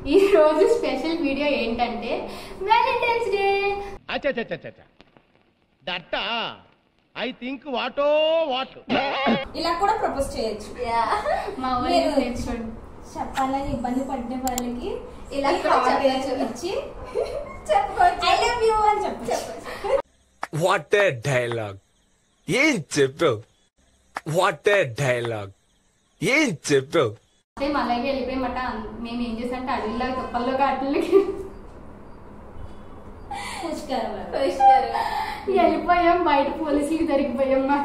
ఈ రోజు special video ఏంటంటే వ్యాలంటైన్స్ డే అచ్చచ్చచ్చచ్చ దట్ట ఐ థింక్ వాటో వాట్ ఇలా కూడా ప్రపోజ్ చేయొచ్చు మా మీరు ఊళ్ళో తెచ్చుకోండి చెప్పాలని ఇబ్బంది పడిన వాళ్ళకి ఇలా ఈ కూడా heart చెప్పొచ్చు. ఇచ్చి చెప్పుకోవచ్చు ఐ లవ్ యూ అని చెప్పచ్చు వాట్ ఏ డైలాగ్ ఏం చెప్పావు వాట్ ఏ డైలాగ్ ఏం చెప్పావు సేమ్ అలాగే వెళ్ళిపోయమాట మేము ఏం చేసామంటే అడవిలో తుప్పల్లో అట్లకి వెళ్ళిపోయాం బయట పోలీసులకి దొరికిపోయాం మాట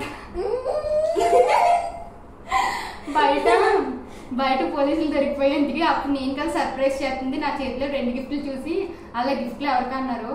బయట బయట పోలీసులు దొరికిపోయి ఇంటికి అప్పుడు నేను కదా సర్ప్రైజ్ చేస్తుంది నా చేతిలో రెండు గిఫ్ట్లు చూసి అలా గిఫ్ట్లు ఎవరికన్నారు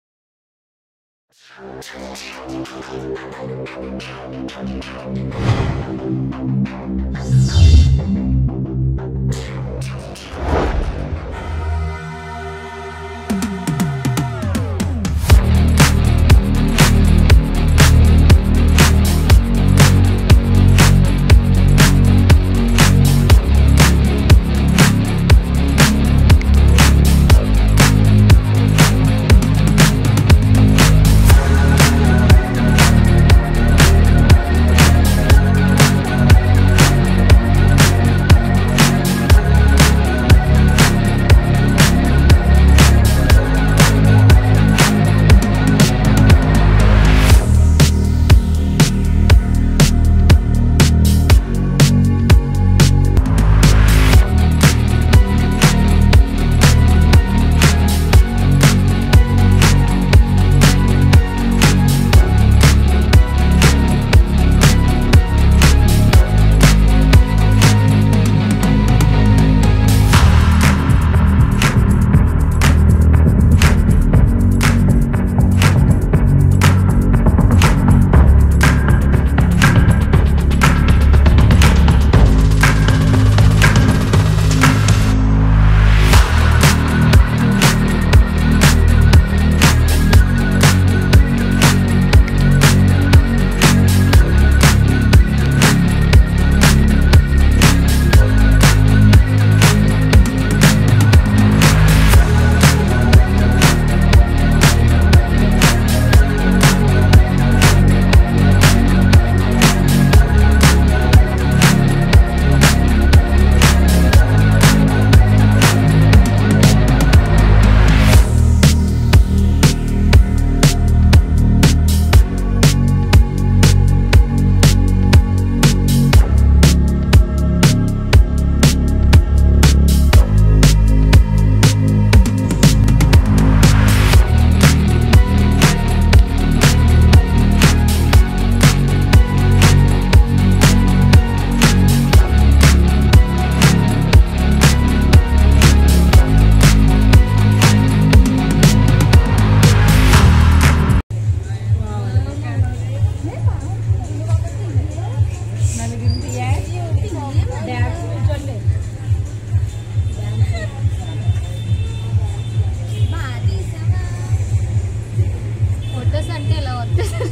ఫొటోస్ అంటే ఇలా వస్తాయి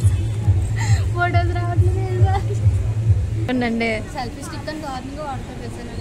ఫొటోస్ రావట్లేదు అవునండి సెల్ఫీ స్టిక్ అని దారుణంగా వాడతారు తెలుసానండి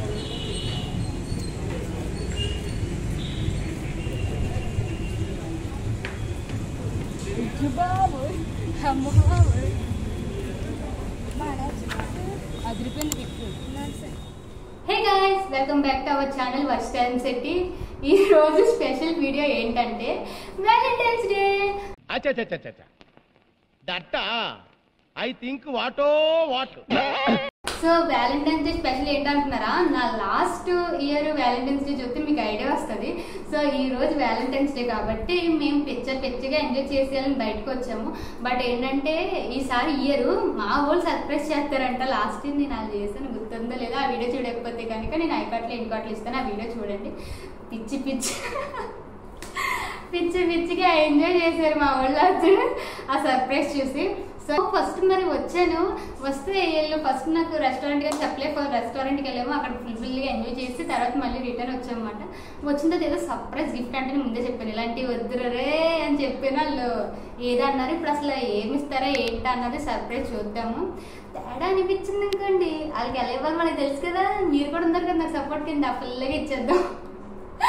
hey guys welcome back to our channel వర్ష్ టైమ్ సెట్టి ఈ రోజు స్పెషల్ వీడియో ఏంటంటే వ్యాలంటైన్స్ డే అచ్చచ్చచ్చచ్చ దట్ట ఐ థింక్ వాటో what so Valentine's day special ఏంటంటున్నారా నా లాస్ట్ ఇయర్ వ్యాలంటైన్స్ డే చూస్తే మీకు ఐడియా వస్తుంది సో ఈ రోజు వ్యాలంటైన్స్ డే కాబట్టి మేము పిచ్చర్ పిచ్చగా ఎంజాయ్ చేసేయాలని బయటకు వచ్చాము బట్ ఏంటంటే ఈసారి ఇయర్ మా వాళ్ళు సర్ప్రైజ్ చేస్తారంట లాస్ట్ ఇయర్ నేను అది చేశాను గుర్తుందో లేదో ఆ వీడియో చూడకపోతే కనుక నేను ఐకాట్లు ఇన్కాట్లు ఇస్తాను ఆ వీడియో చూడండి పిచ్చి పిచ్చి పిచ్చి పిచ్చిగా ఎంజాయ్ చేశారు మా వాళ్ళు అసలు ఆ సర్ప్రైజ్ చూసి సో ఫస్ట్ మరి వచ్చాను వస్తే వీళ్ళు ఫస్ట్ నాకు రెస్టారెంట్ గా చెప్పలే రెస్టారెంట్కి వెళ్ళాము అక్కడ ఫుల్ ఫుల్గా ఎంజాయ్ చేసి తర్వాత మళ్ళీ రిటర్న్ వచ్చామన్నమాట వచ్చిన తర్వాత ఏదో సర్ప్రైజ్ గిఫ్ట్ అంటే నేను ముందే చెప్పాను ఇలాంటివి వద్దురు రే అని చెప్పాను వాళ్ళు ఏదన్నారు ఇప్పుడు అసలు ఏమి ఇస్తారా ఏంటా అన్నది సర్ప్రైజ్ చూద్దాము తేడా అనిపించింది అనుకోండి వాళ్ళకి ఎలా ఇవ్వాలి మనకి తెలుసు కదా మీరు కూడా ఉన్నారు కదా నాకు సపోర్ట్ కింద ఫుల్గా ఇచ్చేద్దాం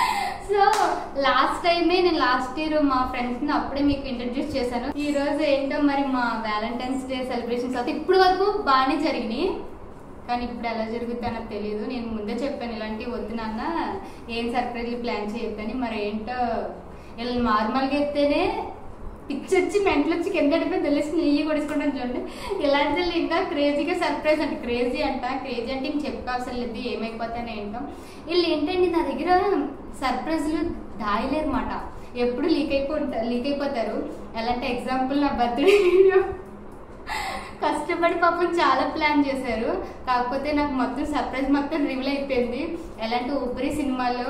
లాస్ట్ టైమే నేను లాస్ట్ ఇయర్ మా ఫ్రెండ్స్ ని అప్పుడే మీకు ఇంట్రడ్యూస్ చేశాను ఈ రోజు ఏంటో మరి మా వ్యాలంటైన్స్ డే సెలబ్రేషన్స్ అయితే ఇప్పుడు వరకు బాగానే జరిగినాయి కానీ ఇప్పుడు ఎలా జరుగుతుందో నాకు తెలియదు నేను ముందే చెప్పాను ఇలాంటివి వద్దు నాన్న ఏం సర్ప్రైజ్లు ప్లాన్ చేయొద్దని మరి ఏంటో ఇలా నార్మల్గా ఎత్తేనే పిచ్చి వచ్చి మెంటలు వచ్చి కింద పడిపోయి తెలిసి నెయ్యి కొడుచుకుంటాను చూడండి ఇలాంటి వాళ్ళు ఇంకా క్రేజీగా సర్ప్రైజ్ అంటే క్రేజీ అంట క్రేజీ అంటే ఇంక చెప్పవసరం లేదు ఏమైపోతానే ఏంటో వీళ్ళు ఏంటండి నా దగ్గర సర్ప్రైజ్లు దాయలేరు మాట ఎప్పుడు లీక్ అయిపోతా లీక్ అయిపోతారు ఎలా అంటే ఎగ్జాంపుల్ నా బర్త్డే వీడియో కష్టపడి పాపం చాలా ప్లాన్ చేశారు కాకపోతే నాకు మొత్తం సర్ప్రైజ్ మొత్తం రివీల్ అయిపోయింది ఎలాంటి ఊపిరి సినిమాలో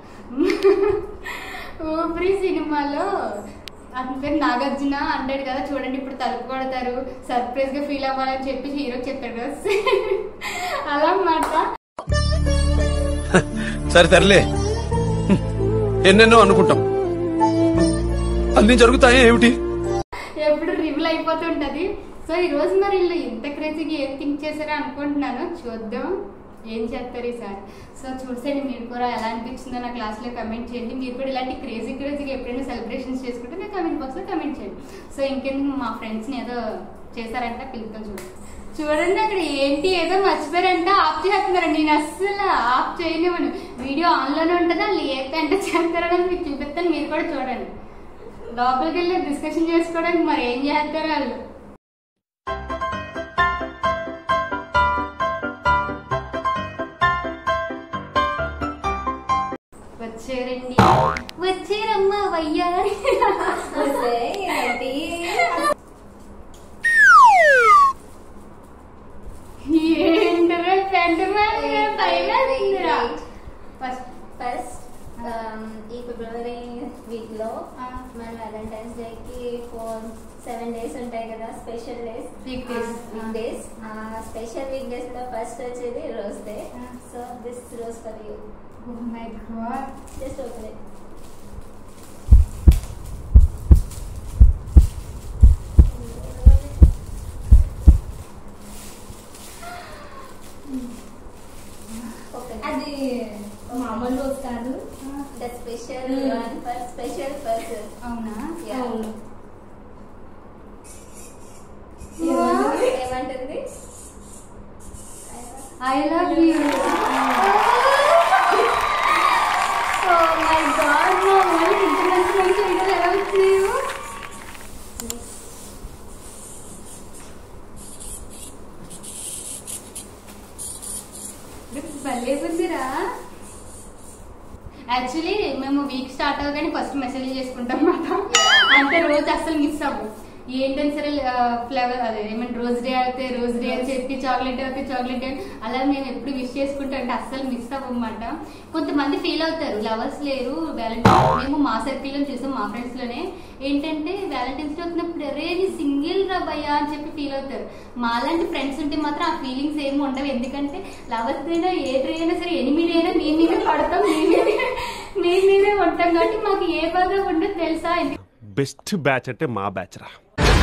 ఊపిరి సినిమాలో అతని పేరు నాగార్జున అంటాడు కదా చూడండి ఇప్పుడు తలుపు కొడతారు సర్ప్రైజ్ గా ఫీల్ అవ్వాలని చెప్పి హీరో చెప్పాడు కదా అలా అన్నమాట సరే తరలే ఎన్నెన్నో అనుకుంటాం అన్ని జరుగుతాయి ఏమిటి ఎప్పుడు రివీల్ అయిపోతుంటది సో ఈ రోజు మరి వీళ్ళు ఇంత క్రేజీగా ఏం థింక్ చేశారో అనుకుంటున్నాను చూద్దాం ఏం చేస్తారు ఈసారి సో చూసేయండి మీరు కూడా ఎలా అనిపించిందో నా క్లాస్లో కమెంట్ చేయండి మీరు కూడా ఇలాంటి క్రేజీ క్రేజీగా ఎప్పుడైనా సెలబ్రేషన్స్ చేసుకుంటే నా కమెంట్ బాక్స్లో కమెంట్ చేయండి సో ఇంకెందుకు మా ఫ్రెండ్స్ని ఏదో చేశారంట పిలుపుతాం చూడండి చూడండి అక్కడ ఏంటి ఏదో మర్చిపోయారంట ఆఫ్ చేస్తున్నారండి నేను అస్సలు ఆఫ్ చేయలేమను వీడియో ఆన్లోనే ఉంటుందా లేకపోతే అంటే చేస్తారని మీకు చూపిస్తాను మీరు కూడా చూడండి లోపలికి వెళ్ళి డిస్కషన్ చేసుకోవడానికి మరి ఏం చేస్తారు వాళ్ళు వచ్చారండి వచ్చారమ్మా వయ్యారి వస్తే ఏంటి ఏంటరా పెద్ద పైగా ఫస్ట్ ఫస్ట్ ఈ ఫిబ్రవరి వీక్ లో మన వ్యాలంటైన్స్ డే కి ఫోర్ సెవెన్ డేస్ ఉంటాయి కదా special days Week days. Week days special week days లో ఫస్ట్ వచ్చేది rose day Ah. So this rose for you oh my god just open it అది మామూలు రోజు కాదు the special Hmm. One for special person అవునా అవును ఏమంటుంది I love you oh my god మా వాళ్ళకి ఇంత మంచి మంచి వీడియోలు ఎలా వచ్చినాయో భలే ఉందిరా యాక్చువల్లీ మేము వీక్ స్టార్ట్ అవ్వగానే ఫస్ట్ మెసేజ్ చేసుకుంటాం అన్నమాట అంటే రోజు అసలు మిస్ అవ్వు ఏంటని సరే ఫ్లేవర్ అదే ఏమంటే రోజ్ డే అయితే రోజ్ డే అని చెప్పి చాక్లెట్ అయితే చాక్లెట్ అని అలా మేము ఎప్పుడు విష్ చేసుకుంటాం అంటే అస్సలు మిస్ అవ్వమాట కొంతమంది ఫీల్ అవుతారు లవర్స్ లేరు వ్యాలంటైన్స్ మేము మా సర్కిల్ లో చూసాం మా ఫ్రెండ్స్ లోనే ఏంటంటే వ్యాలంటైన్స్ డే వచ్చినప్పుడు అరే నీ సింగిల్ రా భయ్యా అని చెప్పి ఫీల్ అవుతారు మాలాంటి ఫ్రెండ్స్ ఉంటే మాత్రం ఆ ఫీలింగ్స్ ఏమి ఉండవు ఎందుకంటే లవర్స్ అయినా ఏ డే అయినా సరే ఎనిమిది అయినా మీ మీద పడతాం మీ మీదే మీ మీదే ఉంటాం కాబట్టి మాకు ఏ బాధ ఉండదు తెలుసా బెస్ట్ బ్యాచ్ అంటే మా బ్యాచ్ రా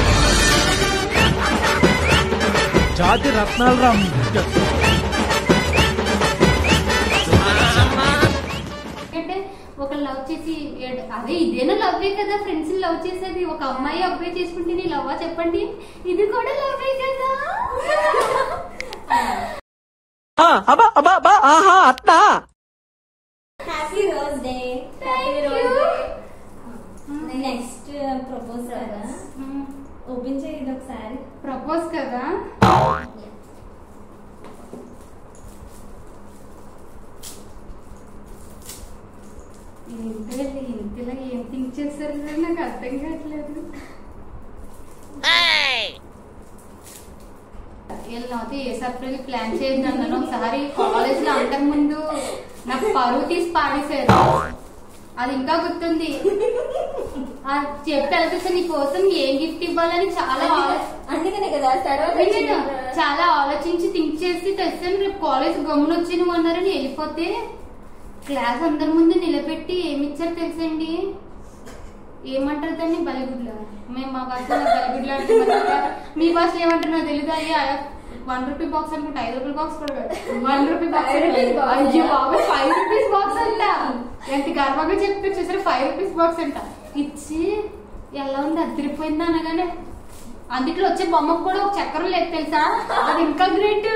జాతి రత్నాలు రా ఎందుకంటే ఒక లవ్ చేసి ఏడ్- అదే ఇదేనా లవ్వే కదా ఫ్రెండ్స్ లవ్ చేసేది ఒక అమ్మాయి అబ్బాయి చేసుకుంటే నీ లవ్వా చెప్పండి ఇది కూడా లవ్వే కదా happy rose day happy rose day next propose కదా ఓపెన్ చేయండి ఒకసారి ప్రపోజ్ కదా ఏంటో వీళ్ళు ఇంతలా ఏం థింక్ చేశారు నాకు అర్థం కావట్లేదు వీళ్ళు అయితే ఏ సర్ప్రైజ్ ప్లాన్ చేయొద్దు అన్నాను ఒకసారి కాలేజ్ లో అందరి ముందు నాకు పరువు తీసి పాడేశారు అది ఇంకా గుర్తుంది ఆ చెప్పి అనిపిస్తే నీ కోసం ఏం గిఫ్ట్ ఇవ్వాలని చాలా ఆలో- అందుకనే కదా తర్వాత నేను చాలా ఆలోచించి థింక్ చేసి తెస్తాను రేపు కాలేజ్ గమ్మున వచ్చి నువ్వు అన్నారని వెళ్ళిపోతే క్లాస్ అందరి ముందు నిలబెట్టి ఏమి ఇచ్చారు తెలుసండి ఏమంటారు దాన్ని బలిగుడ్ల మేము మా భాషలో బలిగుడ్ల అంటున్నాం కదా. మీ భాషలో ఏమంటున్నా తెలీదా అయ్యా వన్ రూపీ బాక్స్ అనుకుంటా ఐదు రూపీల బాక్స్ కూడా one rupee box Five rupees box. అయ్యో బాబు ఫైవ్ రూపీస్ బాక్స్ అంట ఎంత గర్వంగా చెప్తే చూసారు ఫైవ్ రూపీస్ బాక్స్ అంట ఇచ్చి ఎలా ఉంది అదిరిపోయింది అనగానే అందుట్లో వచ్చే బొమ్మకు కూడా ఒక చక్రం లేదు తెలుసా అది ఇంకా గ్రేట్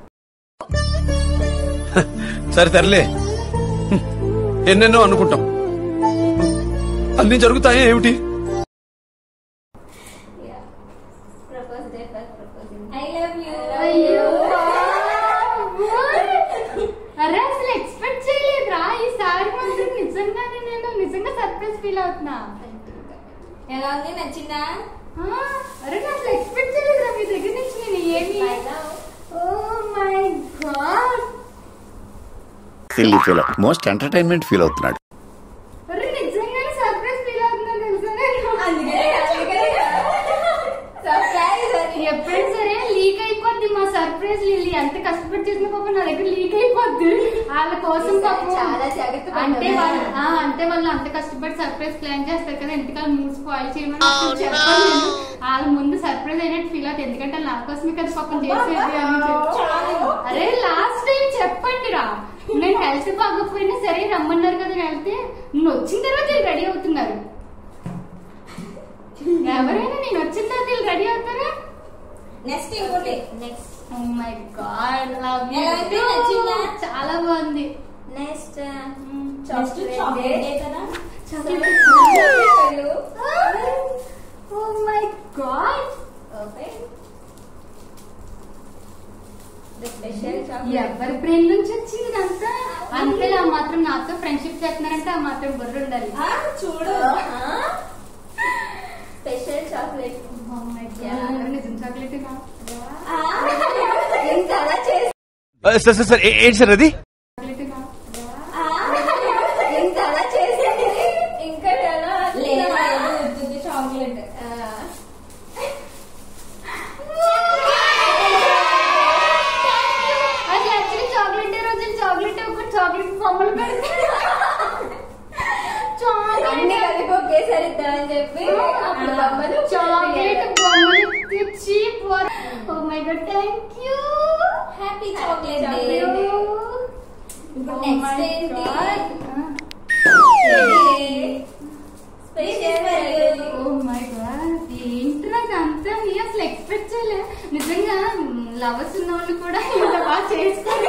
సరే తరలే ఎన్నెన్నో అనుకుంటాం అన్ని జరుగుతాయి ఏమిటి propose day for proposing I love you అయ్యో అరే అసలు ఎక్స్పెక్ట్ చేయలేదురా ఈసారి మాత్రం నిజంగానే నేను నిజంగా సర్ప్రైజ్ ఫీల్ అవుతున్నా ఎలా ఉంది నచ్చిందా ఆ, అరే నేను అసలు ఎక్స్పెక్ట్ చేయలేదురా మీ దగ్గర నుంచి నేను ఏమి oh my god silly feel most entertainment feel అవుతున్నాడు అరే నిజంగానే సర్ప్రైజ్ ఫీల్ అవుతున్నా తెలుసా నేను అందుకే అందుకే సర్ప్రైజ్ అని ఎప్పుడైనా సరే లీక్ అయిపోద్ది మా సర్ప్రైజ్ లిల్లీ ఎంత కష్టపడి చేసిన పాప నా దగ్గర లీక్ అయిపోద్ది వాళ్ళ కోసం పాపం చాలా జాగ్రత్త పడ్డావు. అంటే వాళ్ళు ఆ, అంటే వాళ్ళు అంత కష్టపడి సర్ప్రైజ్ ప్లాన్ చేస్తారు కదా ఎందుకంటే మూడ్ స్పాయిల్ చేయమని అసలు చెప్పను నేను. వాళ్ళ ముందు సర్ప్రైజ్ అయినట్టు ఫీల్ అవుతుంది ఎందుకంటే నా కోసమే కదా పాపం చేసేది అని చెప్పి అరే లాస్ట్ టైం చెప్పండి రా నేను హెల్త్ బాగోకపోయినా సరే రమ్మన్నారు కదా నేను వెళ్తే నేను వచ్చిన తర్వాత వీళ్ళు రెడీ అవుతున్నారు ఎవరైనా నేను వచ్చిన తర్వాత వీళ్ళు రెడీ అవుతారా నెక్స్ట్ ఇంకోటి next oh my god love you ఎలా ఉంది? నచ్చిందా? చాలా బాగుంది next next chocolate chocolate day కదా oh my god okay the special chocolate ఎవరి బ్రెయిన్ నుంచి వచ్చింది ఇదంతా అంతే ఆ మాత్రం నాతో ఫ్రెండ్షిప్ చేస్తున్నారంటే ఆ మాత్రం బుర్ర ఉండాలి ఆ, చూడు special chocolate oh my god నిజం చాక్లెట్ ఆ, ఎంత అలా చేసి సార్ సార్ సార్ ఏ- ఏంటి సార్ అది చాక్లెట్ ఆ, ఎంత అలా చేసింది ఇంకా ఎలా లేదా ఏదో ఉంటుంది చాక్లెట్ అది యాక్చువల్లీ చాక్లెట్ రోజు చాక్లెట్ ఒక చాక్లెట్ బొమ్మలు పెడతారు అన్ని చాక్లెట్ కలిపి ఒకేసారి ఇద్దామని చెప్పి అప్పుడు బొమ్మలు చాక్లెట్ బొమ్మలు తెచ్చి oh my god thank you happy chocolate day ఇప్పుడు నెక్స్ట్ ఏంటి స్పెషల్ ఓ మై గాడ్ ఏంట్రా అంతా నీ అసలు ఎక్స్పెక్ట్ చేయలే నిజంగా లవర్స్ ఉన్న వాళ్ళు కూడా ఇంత బాగా చేసుకోరు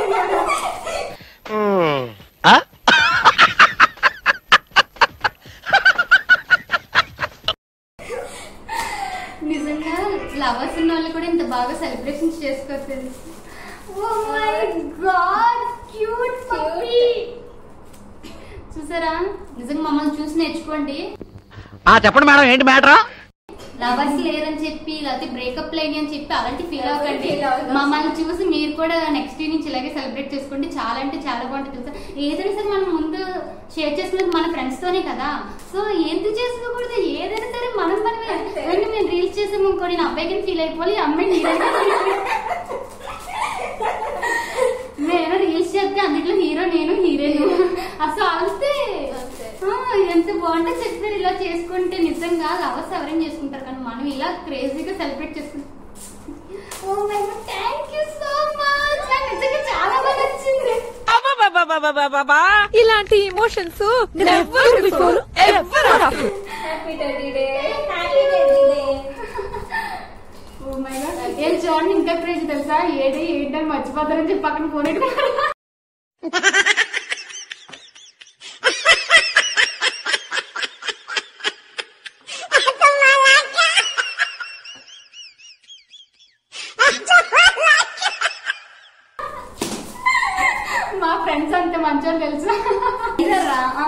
నిజంగా లవర్స్ ఉన్న వాళ్ళు కూడా ఇంత బాగా సెలబ్రేషన్స్ చేసుకోరు తెలుసు oh my god cute puppy చూసారా నిజంగా మమ్మల్ని చూసి నేర్చుకోండి చెప్పండి మేడం ఏంటి మ్యాటరా లవర్స్ లేరని చెప్పి లేకపోతే బ్రేకప్ లేని అని చెప్పి అలాంటి ఫీల్ అవ్వకండి feel అవ్వదు. మమ్మల్ని చూసి మీరు కూడా నెక్స్ట్ ఇయర్ నుంచి ఇలాగే సెలబ్రేట్ చేసుకోండి చాలా అంటే చాలా బాగుంటుంది తెలుసా ఏదైనా సరే మనం ముందు షేర్ చేసుకున్నది మన ఫ్రెండ్స్ తోనే కదా సో ఎందుకు చేసుకోకూడదు ఏదైనా సరే మనం మనమే అంటే మేము రీల్స్ చేసాము ఇంకో నేను అబ్బాయికి ఫీల్ అయిపోవాలి ఈ అమ్మాయి నీరైనా నేను రీల్స్ చేస్తే అందులో హీరో నేను హీరోయిన్ అసలు అంతే ఆ, ఎంత బాగుంటే చెప్తారు ఇలా చేసుకుంటే నిజంగా లవర్స్ ఎవరైనా చేసుకుంటారు కానీ మనం ఇలా క్రేజీగా సెలబ్రేట్ చేసుకుంటాం oh my god thank you so much నాకు నిజంగా చాలా బాగా నచ్చింది ఇలాంటి emotions never before ever after happy thirty day happy birthday day oh my god ఏం చూడండి ఇంకా క్రేజ్ తెలుసా ఏది ఏంటని మర్చిపోతారని చెప్పి పక్కన ఫోన్ పెట్టుకున్నాను మా ఫ్రెండ్స్ అంతే మంచోళ్ళు తెలుసా ఇదరా ఆ.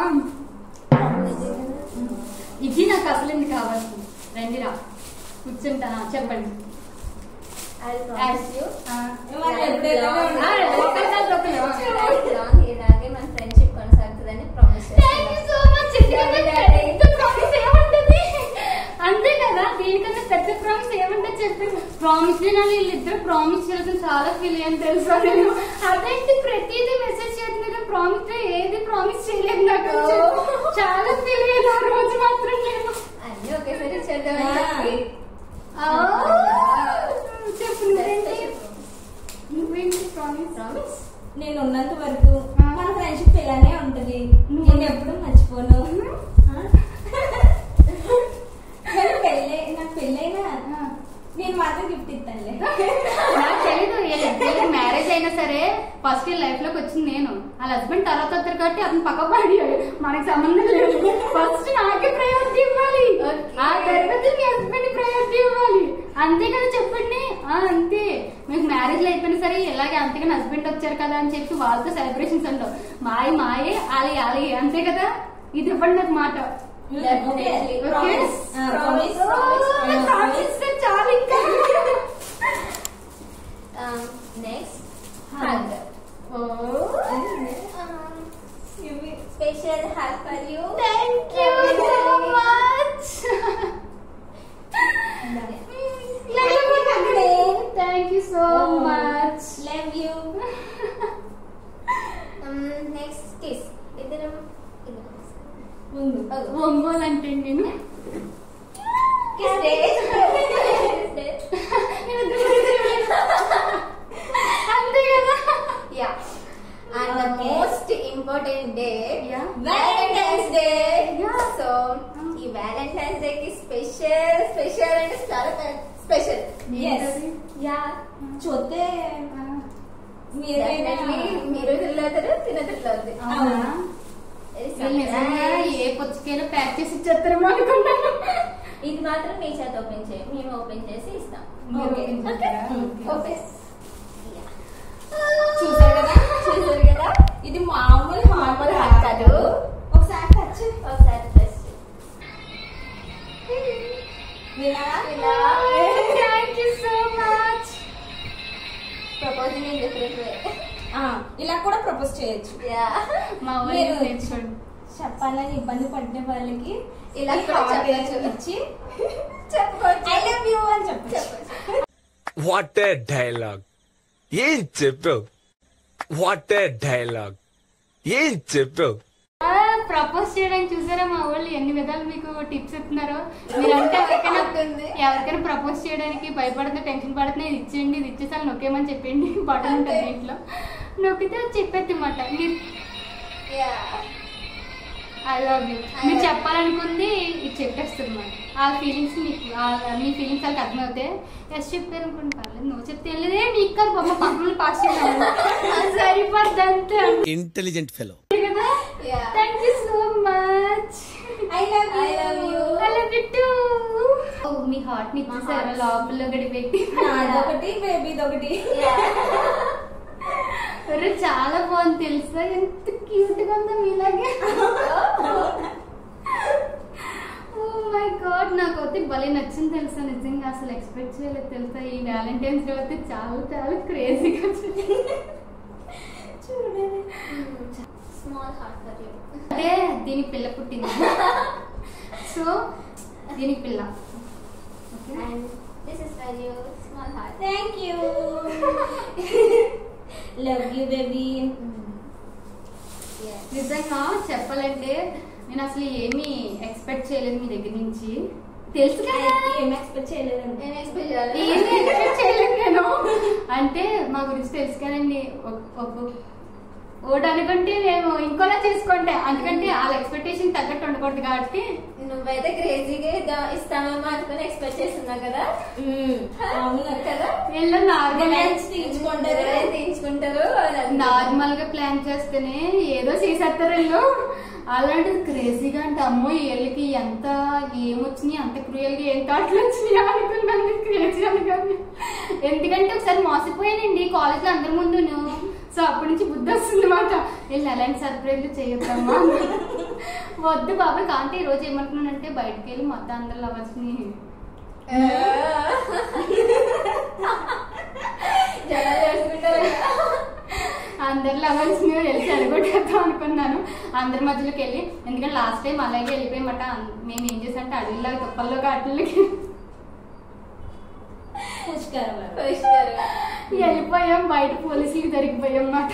ఇది నాకు అసలు ఎందుకు కావాల్సింది రండిరా కూర్చుంటానా చెప్పండి ఐ ప్రామిస్ యూ ఆ. మరి ఎప్పుడైనా ఆ, ఒకరి తర్వాత ఒకరు. లైఫ్ లాంగ్ ఇలాగే మన ఫ్రెండ్షిప్ కొనసాగుతుందని promise Thank you so much. ఎందుకంటే ఇంత promise ఏముంటది? అంతే కదా దీనికన్నా పెద్ద ప్రామిస్ ఏమంటే చెప్పి ప్రామిస్ వీళ్ళిద్దరు ప్రామిస్ చేయాల్సిన చాలా ఫీల్ అయ్యాను తెలుసా నేను అదేంటి ప్రతిదీ మెసేజ్ చేస్తున్నారు ప్రామిస్ ఏది ప్రామిస్ చేయలేదు నాకు అని చెప్పి. చాలా ఫీల్ అయ్యాను ఆ రోజు మాత్రం నేను అన్ని ఒకేసారి చేద్దామని చెప్పి ఆ, చెప్పు నువ్వేంటి? వచ్చాడు కాబట్టి అతను పక్క పడియాడు మనకి సంబంధం లేదు ఫస్ట్ నాకే ప్రయారిటీ ఇవ్వాలి ఆ తర్వాత మీ హస్బెండ్ ప్రయారిటీ ఇవ్వాలి అంతే కదా చెప్పండి ఆ అంతే మీకు మ్యారేజ్ అయిపోయినా సరే ఇలాగే అంతేగాని హస్బెండ్ వచ్చారు కదా అని చెప్పి వాళ్ళతో సెలబ్రేషన్స్ ఉండవు మాయ మాయే ఆలి ఆలి అంతే కదా ఇది ఇవ్వండి నాకు మాట Definitely. Okay? Promise. Ah, Promise. ఓ, నాకు promise ఇస్తే చాలు ఇంకా Um, next, hug. Special hug for you. Thank you so much thank you so much Love you. Um, next kiss. ఇద్దరం ముందు ఒంగోలు అంటే నేను kiss day. Kiss day. అంతే కదా Yeah. And the most important day, Yeah. Valentine's Day. Yeah. So, ఈ Valentine's Day కి special special అంటే చాలా స్పెషల్ ఎస్ యా చూస్తే మీరు డెఫినెట్లీ మీరు తిరగలేదు తినట్లేదు అవునా వీళ్ళు నిజంగా ఏ పుచ్చకాయలు ప్యాక్ చేసి ఇచ్చేస్తారేమో అనుకున్నాను ఇది మాత్రం మీ చేత ఓపెన్ చేయం మేము ఓపెన్ చేసి ఇస్తాం మీరు Okay. open చేస్తారా? Okay. Okay. Okay. చూసారు కదా చూసారు కదా ఇది మామూలు మామూలు హాట్ hug కాదు. ఒకసారి టచ్ ఒకసారి ప్రెస్ వినారా thank you so much proposing in different way ఆ, ఇలా కూడా ప్రపోజ్ చేయొచ్చు యా మా వాళ్ళు మీరు- నేర్చుకోండి చెప్పాలని ఇబ్బంది పడిన వాళ్ళకి ఇలా ఈ కూడా heart చెప్పొచ్చు. ఇచ్చి చెప్పుకోవచ్చు ఐ లవ్ యూ అని చెప్పచ్చు చెప్పొచ్చు వాట్ ఏ డైలాగ్ ఏం చెప్పావు వాట్ ఏ డైలాగ్ ఏం చెప్పావు ప్రపోజ్ చేయడానికి చూసారా మా వాళ్ళు ఎన్ని విధాలు మీకు టిప్స్ ఇస్తున్నారో మీరంటే ఎవరికైనా ఉంటుంది. ఎవరికైనా ప్రపోజ్ చేయడానికి భయపడుతుంది టెన్షన్ పడుతుంది ఇది ఇచ్చేయండి ఇది ఇచ్చేసి వాళ్ళు నొక్కేమని చెప్పండి బటన్ ఉంటుంది దీంట్లో నొక్కితే అది చెప్పేది అన్నమాట మీరు యా ఐ లవ్ యూ మీరు చెప్పాలనుకుంది ఇది చెప్పేస్తుంది ఆ ఫీలింగ్స్ మీకు ఆ- మీ ఫీలింగ్స్ వాళ్ళకి అర్థమవుతాయి ఎస్ చెప్పారు అనుకోండి పర్లేదు నువ్వు చెప్తే వెళ్ళదే నీకు కాదు బొమ్మ పక్కన పాస్ చేయాలి సరిపోద్ది అంతే ఇంటెలిజెంట్ ఫెలో కదా yeah thank you so much I love I love you. I love you too. ఓ, మీ హార్ట్ ని ఇచ్చేసారా లోపల గడి పెట్టి నాదొకటి బేబీది ఒకటి అరే చాలా బాగుంది తెలుసా ఎంత క్యూట్ గా ఉందో మీలాగే ఓ మై గాడ్ నాకు అయితే భలే నచ్చింది తెలుసా నిజంగా అసలు ఎక్స్పెక్ట్ చేయలేదు తెలుసా ఈ వ్యాలంటైన్స్ డే అయితే చాలా చాలా క్రేజీగా స్మాల్ హార్ట్ ఫర్ యూ అంటే దీనికి పిల్ల పుట్టింది సో దీనికి పిల్ల okay and this is for you small heart thank you love you baby నిజంగా చెప్పాలంటే నేను అసలు ఏమీ ఎక్స్పెక్ట్ చేయలేదు మీ దగ్గర నుంచి తెలుసు కదా ఏం ఎక్స్పెక్ట్ చేయలేదండి నేను ఎక్స్పెక్ట్ చేయాలి ఏమీ ఎక్స్పెక్ట్ చేయలేదు నేను అంటే మా గురించి తెలుసు కదండి ఒక- ఒక ఒకటి అనుకుంటే మేము ఇంకోలా చేసుకుంటే అందుకంటే వాళ్ళ ఎక్స్పెక్టేషన్ తగ్గట్టు ఉండకూడదు కాబట్టి నువ్వైతే క్రేజీగా ఇద్దా- ఇస్తామేమో అనుకుని ఎక్స్పెక్ట్ చేస్తున్నావు కదా అవును కదా వీళ్ళు నార్మల్ Demands తీర్చుకుంటారు. ఎవరైతే తీయించుకుంటారు అని అనుకుంటా. నార్మల్ గా ప్లాన్ చేస్తేనే ఏదో చేసేస్తారు వీళ్ళు అలాంటిది క్రేజీగా అంటే అమ్మో వీళ్ళకి ఎంత ఏమొచ్చినాయి అంత క్రూయల్ గా ఏం థాట్లు వచ్చినాయి అనుకున్నాను క్రేజీ అనుకోండి ఎందుకంటే ఒకసారి మోసపోయానండి కాలేజ్ లో అందరి ముందును సో అప్పటి నుంచి బుద్ధి వస్తుంది మాట వీళ్ళు ఎలాంటి సర్ప్రైజ్లు చేయొద్దమ్మా వద్దు బాబా కాంటే ఈ రోజు ఏమంటున్నానంటే బయటకు వెళ్ళి మొత్తం అందరు లవర్స్ని జనాలు వేసుకుంటారు కదా. అందరి లెవెల్స్ ని వెళ్ళి చెడగొట్టేద్దాం అనుకున్నాను అందరి మధ్యలోకి వెళ్ళి ఎందుకంటే లాస్ట్ టైం అలాగే వెళ్ళిపోయమాట మేము ఏం చేసామంటే అడవిలో తుప్పల్లో అట్లకి పుష్కరం పరిష్కారం. వెళ్ళిపోయాం బయట పోలీసులకి దొరికిపోయాం అన్నమాట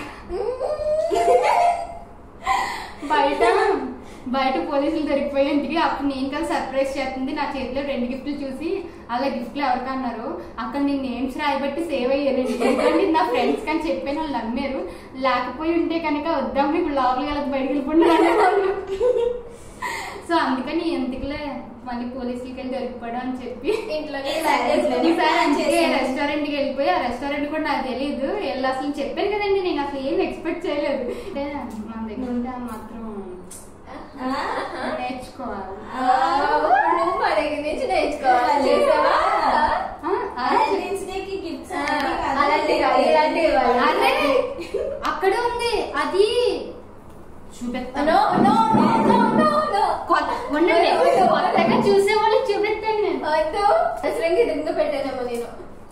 బయట బయట పోలీసులు దొరికిపోయి ఇంటికి అప్పుడు నేను కదా సర్ప్రైజ్ చేస్తుంది నా చేతిలో రెండు గిఫ్ట్లు చూసి అలా గిఫ్ట్లు ఎవరికి అన్నారు అక్కడ నేను నేమ్స్ రాయబట్టి సేవ్ అయ్యానండి ఎందుకంటే నా ఫ్రెండ్స్ కానీ చెప్పాను వాళ్ళు నమ్మారు లేకపోయి ఉంటే కనుక వద్దాం ఇప్పుడు లోపలికి వెళ్ళదు బయటకు వెళ్ళిపోయినారు సో అందుకని ఎందుకులే మళ్ళీ పోలీసులకి వెళ్ళి దొరికిపోవడం అని చెప్పి ఇంట్లోనే ఈసారి అందుకే రెస్టారెంట్ కి వెళ్ళిపోయి ఆ రెస్టారెంట్ కూడా నాకు తెలియదు వెళ్ళి అసలు చెప్పాను కదండి నేను అసలు ఏం ఎక్స్పెక్ట్ చేయలేదు అంటే మన దగ్గర ఉంటే ఆ మాత్రం నేర్చుకోవాలి ఆ, ఇప్పుడు నువ్వు మా దగ్గర నుంచి నేర్చుకోవాలి చేసావా? ఆ, ఆ, వ్యాలంటైన్స్ డే కి గిఫ్ట్స్ ఆ, అలాంటివి కాదు, ఇలాంటివి ఇవ్వాలి. అరే అక్కడ ఉంది అది చూపెత్తాను No, no, no, no, no, no. కొత్త- ఉండండి. కొత్తగా చూసే వాళ్ళకి చూపెత్తాను నేను వద్దు అసలు ఇంక ఇది ఎందుకు పెట్టానేమో నేను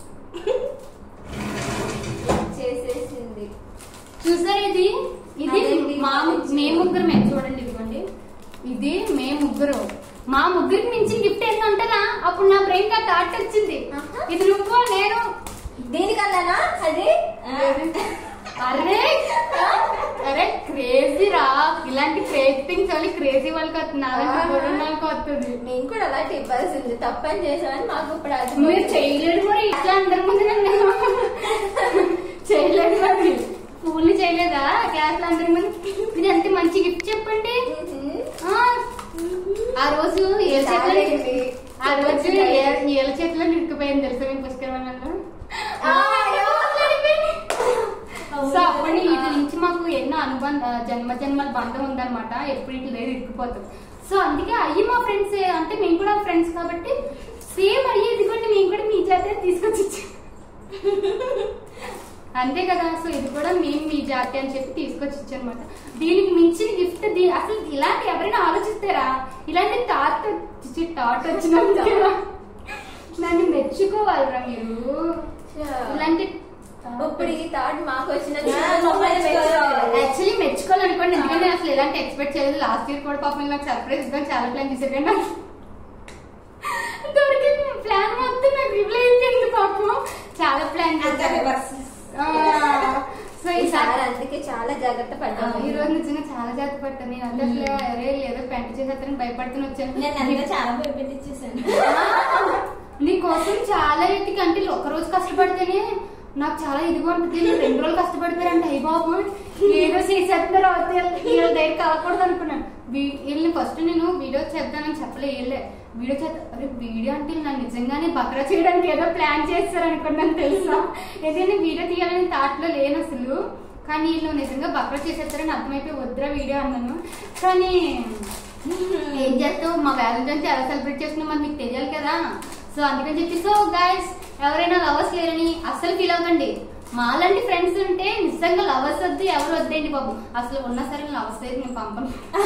చేసేసింది చూసారా ఇది ఇది అదేంటి? మా మే ముగ్గురమే చూడండి ఇదిగోండి ఇది మే ముగ్గురు మా ముగ్గురికి మించిన గిఫ్ట్ ఏంటంటారా అప్పుడు నా బ్రెయిన్ కా థాట్ వచ్చింది ఆహా. ఇది నువ్వు నేను దీనికన్నానా అది అరే అరే క్రేజీ రా ఇలాంటి క్రేజ్ థింగ్స్ వాళ్ళు క్రేజీ వాళ్ళకి వస్తుంది అలాంటి ఆహా. బుర్ర వాళ్ళకి వస్తుంది నేను కూడా అలాంటి ఇవ్వాల్సింది తప్పని చేసామని మాకు ఇప్పుడు అది మీరు చేయలేడు మరి ఇట్లా అందరి ముందు నన్ను చేయలేదు మరి పూల్ని చేయలేదా క్లాస్ లో అందరి ముందు ఇది ఎంత మంచి గిఫ్ట్ చెప్పండి మ్మ్. ఆ, ఆ రోజు ఏళ్ళ చేతిలో చాలేండి. ఆ రోజు ఏ- ఏళ్ళ చేతిలో నిరుక్కుపోయింది తెలుసా మీ పుష్కరమణంలో ఆ, అయ్యో. సో అప్పటి వీటి నుంచి మాకు ఎన్నో అనుబంధ జన్మ జన్మల బంధం ఉందన్నమాట ఎప్పుడు ఇట్లా లేదు ఇరుక్కుపోతాం సో అందుకే అయ్యి మా ఫ్రెండ్స్ అంటే మేము కూడా ఫ్రెండ్స్ కాబట్టి సేమ్ అయ్యి ఇదిగోండి మేము కూడా మీ చేతే తీసుకొచ్చి ఇచ్చాం. అంతే కదా సో ఇది కూడా మేము మీ జాతి అని చెప్పి తీసుకొచ్చి ఇచ్చానమాట దీనికి మించిన గిఫ్ట్ అసలు ఇలాంటి ఎవరైనా ఆలోచిస్తారా ఇలాంటి థాట్ థాట్ వచ్చినందుకే నన్ను మెచ్చుకోవాలరా మీరు ఇలాంటి ఇప్పుడు ఈ థాట్ మాకు వచ్చిన యాక్చువల్లీ మెచ్చుకోవాలనుకోండి ఎందుకంటే నేను అసలు ఎలాంటి ఎక్స్పెక్ట్ చేయలేదు లాస్ట్ ఇయర్ కూడా పాపం నాకు సర్ప్రైజ్ ఇద్దాం చాలా ప్లాన్ చేశారు కానీ నాకు దొరికింది ప్లాన్ మొత్తం నాకు రిప్లై అయిపోయింది పాపం చాలా ప్లాన్ సో ఈసారి ఈసారి అందుకే చాలా జాగ్రత్త ఆ, పడ్డాము ఈ రోజు నిజంగా చాలా జాగ్రత్త పట్టాను నేను అంటే అసలు అరే ఏదో పెంట చేసేస్తారని భయపడుతూనే నేను అంతా వచ్చాను చాలా భయపెట్టించేసాను నీ కోసం చాలా ఎత్తికి అంటే ఒక రోజు కష్టపడితేనే నాకు చాలా ఇదిగా ఉంటుంది నేను రెండు రోజులు కష్టపడిపోయారంటే అయ్యి బాబు ఏదో చేసేస్తున్నారు వీళ్ళ దగ్గర కాకూడదు అనుకున్నాను వీ- వీళ్ళని ఫస్ట్ నేను వీడియో చేద్దానని చెప్పలే వీళ్ళే వీడియో చేద్దాం అరే వీడియో అంటే వీళ్ళు నన్ను నిజంగానే బకరా చేయడానికి ఏదో ప్లాన్ చేస్తారు అనుకున్నాను తెలుసా ఏదైనా వీడియో తీయాలని థాట్లో లేను అసలు కానీ వీళ్ళు నిజంగా బకరా చేసేస్తారని అర్థమైపోయి వద్దురా వీడియో అన్నాను కానీ ఏం చేస్తావు మా వ్యాలంటైన్స్ ఎలా సెలబ్రేట్ చేస్తున్నాం మరి మీకు తెలియాలి కదా సో అందుకని చెప్పి సో గైస్ ఎవరైనా లవర్స్ లేరని అస్సలు ఫీల్ అవ్వకండి మాలాంటి ఫ్రెండ్స్ ఉంటే నిజంగా లవర్స్ వద్దు ఎవరు వద్దండి బాబు అసలు ఉన్నా సరే లవర్స్ అయితే నేను పంపను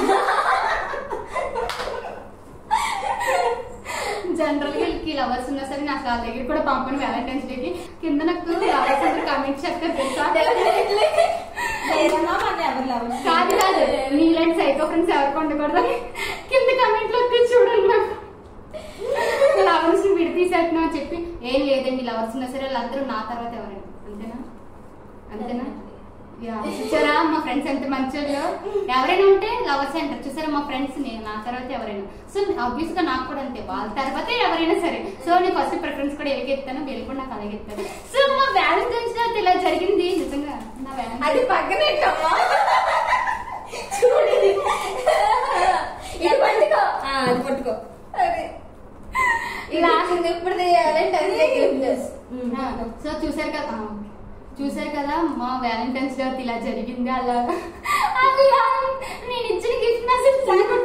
జనరల్ గా వీళ్ళకి లవర్స్ ఉన్నా సరే నాకు వాళ్ళ దగ్గర కూడా పంపను వ్యాలంటైన్స్ డేకి కింద నాకు లవర్స్ అందరూ కమెంట్ చెప్తారు తెలుసా లేదమ్మా మన ఎవరు లవర్స్ కాదు కాదు నీలాంటి సైకో ఫ్రెండ్స్ ఎవరికి ఉండకూడదు కింద కమెంట్ లో వచ్చి చూడండి నాకు లవర్స్ విడితీసేస్తున్నా అని చెప్పి ఏం లేదండి లవర్స్ ఉన్నా సరే వాళ్ళందరూ నా తర్వాత ఎవరైనా అంతేనా అంతేనా యా. చూసారా మా ఫ్రెండ్స్ ఎంత మంచోళ్ళు ఎవరైనా ఉంటే లవర్స్ అంటారు చూసారా మా ఫ్రెండ్స్ నేను నా తర్వాత ఎవరైనా సో ఆబ్వియస్ గా నాకు కూడా అంతే వాళ్ళ తర్వాత ఎవరైనా సరే సో నేను ఫస్ట్ ప్రిఫరెన్స్ కూడా ఎవరికి ఎత్తాను వీళ్ళు కూడా నాకు అలాగే ఎత్తాను సో మా వ్యాలంటైన్స్ డే ఇలా జరిగింది నిజంగా నా అది వ్యాలంటైన్స్ పక్కనెట్టమ్మా చూడు ఇది. ఇది పట్టుకో ఆ, అది పట్టుకో అదే ఇలా ఇప్పుడు తీయాలంటే అదే గిఫ్ట్ ఆ, సో చూసారు కదా ఆ, చూసారు కదా మా వ్యాలంటైన్స్ డే ఇలా జరిగింది అలా అలా నేను ఇచ్చిన గిఫ్ట్ అసలు చాలా-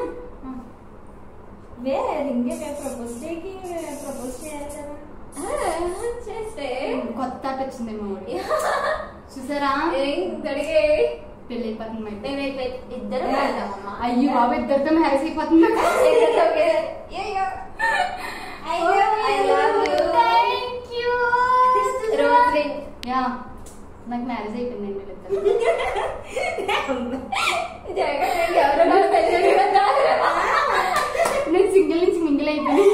వే రింగే ప్రపోజ్ డేకి ప్రపోజ్ చేయాలి కదా చేస్తే కొత్త ఆట వచ్చింది మా ఊరి చూసారా ఏం తడిగే పెళ్లి అయిపోతుంది మా ఇద్దరు. మేమైతే ఇద్దరు వెళ్దామమ్మా అయ్యో బాబు ఇద్దరితో మ్యారేజ్ అయిపోతుంది ఇద్దరితో ఒకే- అయ్యో. అయ్యో, I love you. Thank you rose ring yeah నాకు మ్యారేజ్ అయిపోయిందండి వీళ్ళిద్దరు జగన్ ఎవరో పెళ్ళి నేను సింగిల్ నుంచి మింగిల్ అయిపోయింది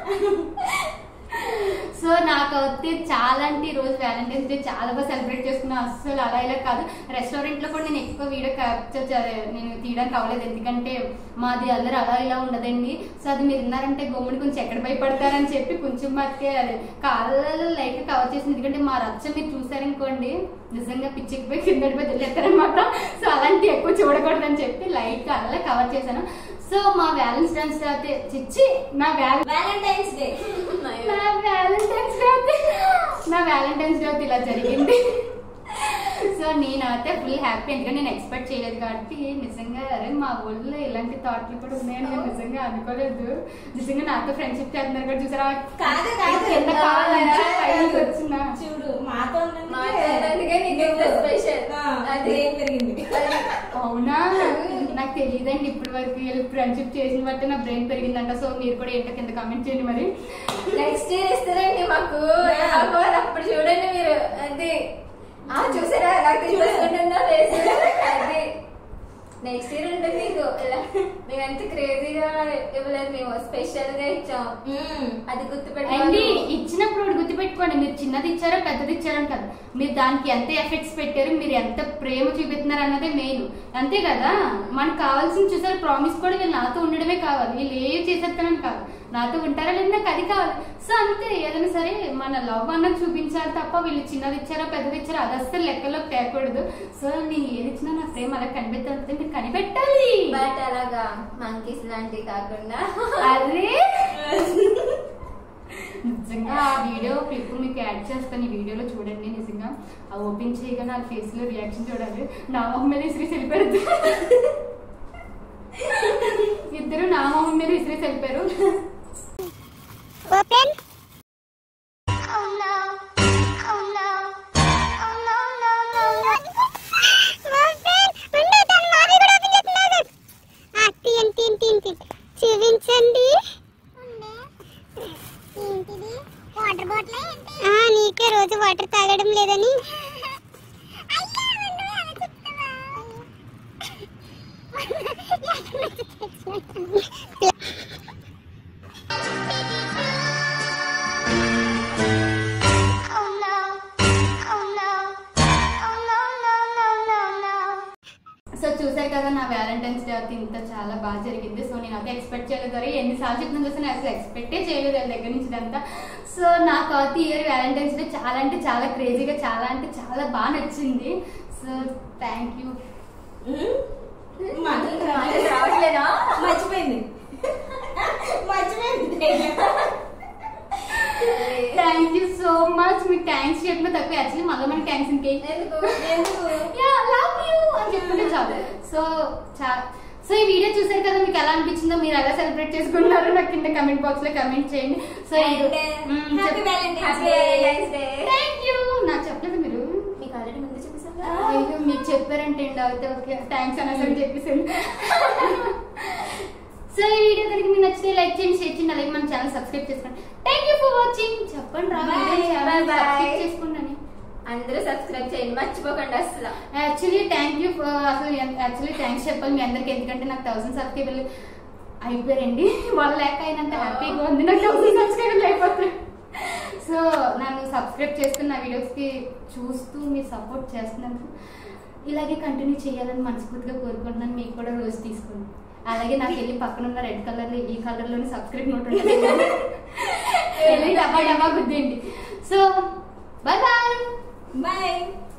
సో నాకు అయితే చాలా అంటే ఈ రోజు వ్యాలంటైన్స్ డే చాలా బాగా సెలబ్రేట్ చేసుకున్నా అస్సలు అలా ఇలా కాదు రెస్టారెంట్ లో కూడా నేను ఎక్కువ వీడియో క్యాప్చర్ చే- నేను తీయడానికి అవ్వలేదు ఎందుకంటే మాది అందరూ అలా ఇలా ఉండదండి సో అది మీరు విన్నారంటే గమ్ముని కొంచెం ఎక్కడ భయపడతారని చెప్పి కొంచెం మట్టుకే అది కాళ్ళలో లైట్ కవర్ చేసింది ఎందుకంటే మా రచ్చ మీరు చూసారనుకోండి నిజంగా పిచ్చికి పోయి కింద పోయి వదిలేస్తారనమాట సో అలాంటి ఎక్కువ చూడకూడదని చెప్పి లైట్ అలా కవర్ చేశాను సో మా వ్యాలంటైన్స్ డే అయితే చిచ్చి నా వ్యాల వ్యాలంటైన్స్ డే నా వ్యాలంటైన్స్ డే అయితే నా వ్యాలంటైన్స్ డే అయితే ఇలా జరిగింది సో నేనైతే ఫుల్ హ్యాపీ ఎందుకంటే నేను ఎక్స్పెక్ట్ చేయలేదు కాబట్టి నిజంగా అరే మా ఊళ్ళో ఇలాంటి థాట్లు కూడా ఉన్నాయని నేను నిజంగా అనుకోలేదు నిజంగా నాతో ఫ్రెండ్షిప్ చేస్తున్నారు కూడా చూసారా కాదు, కాదు. కింద కాలు నుంచి పైకి వచ్చిన చూడు మాతో మాట్లాడినందుకే నీకు ఇంత special. అది. ఏం పెరిగింది అవునా నాకు తెలియదండి ఇప్పటి వరకు వీళ్ళు ఫ్రెండ్షిప్ చేసిన బట్టి నా బ్రెయిన్ పెరిగిందంట సో మీరు కూడా ఏంటో కింద కామెంట్ చేయండి మరి నెక్స్ట్ ఇయర్ ఇస్తారండి మాకు నాకు అప్పుడు చూడండి మీరు అది ఆ చూసారా ఎలా తీసుకుంటుందో ఫేస్ అది నెక్స్ట్ ఇయర్ ఉంటుంది మీకు ఇలా మేము ఎంత క్రేజీగా ఇవ్వలేదు మేము స్పెషల్ గా ఇచ్చాం అది అండి గుర్తుపెట్టుకోండి ఇచ్చినప్పుడు ఒకటి గుర్తుపెట్టుకోండి మీరు చిన్నది ఇచ్చారో పెద్దది ఇచ్చారని కదా మీరు దానికి ఎంత ఎఫెక్ట్స్ పెట్టారు మీరు ఎంత ప్రేమ చూపిస్తున్నారు అన్నదే మెయిన్ అంతే కదా మనకు కావాల్సిన చూసారు ప్రామిస్ కూడా వీళ్ళు నాతో ఉండడమే కావాలి వీళ్ళు ఏ చేసేస్తానని కాదు నాతో ఉంటారా లేదా నాకు అది కావాలి సో అంతే ఏదైనా సరే మన లవ్ అన్నది చూపించాలి తప్ప వీళ్ళు చిన్నది ఇచ్చారో పెద్దది ఇచ్చారో అది అస్సలు లెక్కలోకి తేకూడదు సో నేను ఏది ఇచ్చినా నా ప్రేమ అలా కనిపెట్టాలంటే మీరు కనిపెట్టాలి బట్ అలాగా మంకీస్ లాంటివి కాకుండా అరే నిజంగా ఆ వీడియో క్లిప్ మీకు యాడ్ చేస్తాను ఈ వీడియోలో చూడండి నిజంగా ఆ ఓపెన్ చేయగా నా ఫేస్ లో రియాక్షన్ చూడాలి నా మొహం మీద ఇసిరి వెళ్ళిపోయారు ఇద్దరు నా మొహం మీద ఇసిరి వెళ్ళిపోయారు చూపించండి వాటర్ బాటిల్ నీకే రోజు వాటర్ తాగడం లేదని సో చూసారు కదా నా వ్యాలంటైన్స్ డే అయితే ఇంత చాలా బాగా జరిగింది సో నేను అయితే ఎక్స్పెక్ట్ చేయలేదు అరే ఎన్నిసార్లు చెప్తున్నాను చూస్తే నేను అసలు ఎక్స్పెక్టే చేయలేదు వాళ్ళ దగ్గర నుంచి ఇదంతా సో నాకు అయితే ఇయర్ వ్యాలంటైన్స్ డే చాలా అంటే చాలా క్రేజీగా చాలా అంటే చాలా బాగా నచ్చింది సో థ్యాంక్ యూ మాటలు రావట్లేదా మర్చిపోయింది మర్చిపోయింది థ్యాంక్ యూ సో మచ్ మీకు థ్యాంక్స్ చెప్పిన తక్కువ యాక్చువల్లీ మళ్ళీ మనకి థ్యాంక్స్ ఇంకే ఎందుకు ఎందుకు యా లవ్ యూ అని చెప్తుంటే చాలు సో చా సో ఈ వీడియో చూసారు కదా మీకు ఎలా అనిపించిందో మీరు ఎలా సెలబ్రేట్ చేసుకున్నారో నాకు కింద కమెంట్ బాక్స్ లో కమెంట్ చేయండి so happy Valentine's happy day Valentine's day thank you నాకు చెప్పలేదు మీరు మీకు ఆల్రెడీ ముందు చెప్పేసాను అయ్యో మీకు చెప్పారంటే అండి అయితే ఓకే థ్యాంక్స్ అని చెప్పేసాను సో ఈ వీడియో కనుక మీకు నచ్చితే లైక్ చేయండి షేర్ చేయండి అలాగే మన ఛానల్ సబ్స్క్రైబ్ చేసుకోండి థ్యాంక్ యూ ఫర్ వాచింగ్ చెప్పండి రా Bye. Channel Bye bye. Subscribe చేసుకోండి అని అందరూ సబ్స్క్రైబ్ చేయండి మర్చిపోకండి అసలు యాక్చువల్లీ థ్యాంక్ యూ అసలు యాక్చువల్లీ థ్యాంక్స్ చెప్పాలి మీ అందరికి ఎందుకంటే నాకు థౌసండ్ సబ్స్క్రైబర్లు అయిపోయారండి వాళ్ళ లేక అయినంత హ్యాపీగా ఉంది నాకు థౌసండ్ సబ్స్క్రైబర్లు అయిపోతారు సో నన్ను సబ్స్క్రైబ్ చేసుకుని నా వీడియోస్కి చూస్తూ మీరు సపోర్ట్ చేస్తున్నందుకు ఇలాగే కంటిన్యూ చేయాలని మనస్ఫూర్తిగా కోరుకుంటున్నాను మీకు కూడా రోజు తీసుకోండి అలాగే నాకు వెళ్ళి పక్కన ఉన్న రెడ్ కలర్ ఈ కలర్ లోని సబ్స్క్రైబ్ నోట్ ఉంటుంది వెళ్ళి డబ్బా డబ్బా గుద్దేయండి సో బాయ్ బాయ్ బాయ్